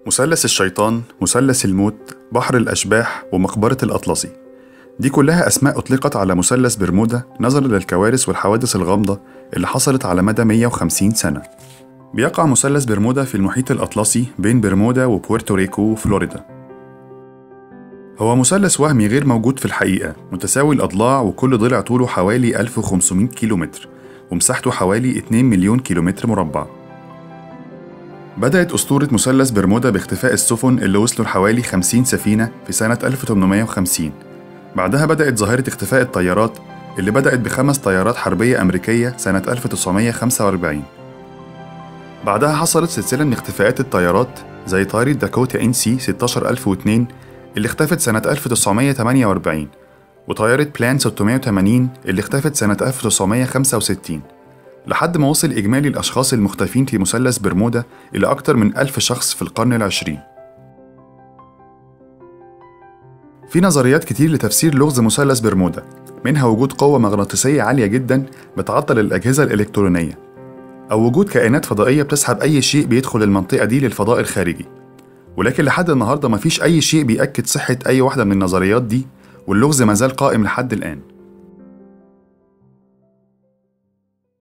مثلث الشيطان، مثلث الموت، بحر الأشباح، ومقبرة الأطلسي دي كلها أسماء أطلقت على مثلث برمودا نظرا للكوارث والحوادث الغامضة اللي حصلت على مدى 150 سنة بيقع مثلث برمودا في المحيط الأطلسي بين برمودا وبورتوريكو وفلوريدا هو مثلث وهمي غير موجود في الحقيقة متساوي الأضلاع وكل ضلع طوله حوالي 1500 كيلومتر ومساحته حوالي 2 مليون كيلومتر مربع بدأت أسطورة مثلث برمودا باختفاء السفن اللي وصلوا لحوالي 50 سفينة في سنة 1850 بعدها بدأت ظاهرة اختفاء الطيارات اللي بدأت بخمس طيارات حربية أمريكية سنة 1945 بعدها حصلت سلسلة من اختفاءات الطيارات زي طائرة داكوتا إن سي 16002 اللي اختفت سنة 1948 وطيارة بلان 680 اللي اختفت سنة 1965 لحد ما وصل إجمالي الأشخاص المختفين في مثلث برمودا إلى أكثر من ألف شخص في القرن العشرين في نظريات كتير لتفسير لغز مثلث برمودا منها وجود قوة مغناطيسية عالية جدا بتعطل الأجهزة الإلكترونية أو وجود كائنات فضائية بتسحب أي شيء بيدخل المنطقة دي للفضاء الخارجي ولكن لحد النهاردة مفيش أي شيء بيأكد صحة أي واحدة من النظريات دي واللغز مازال قائم لحد الآن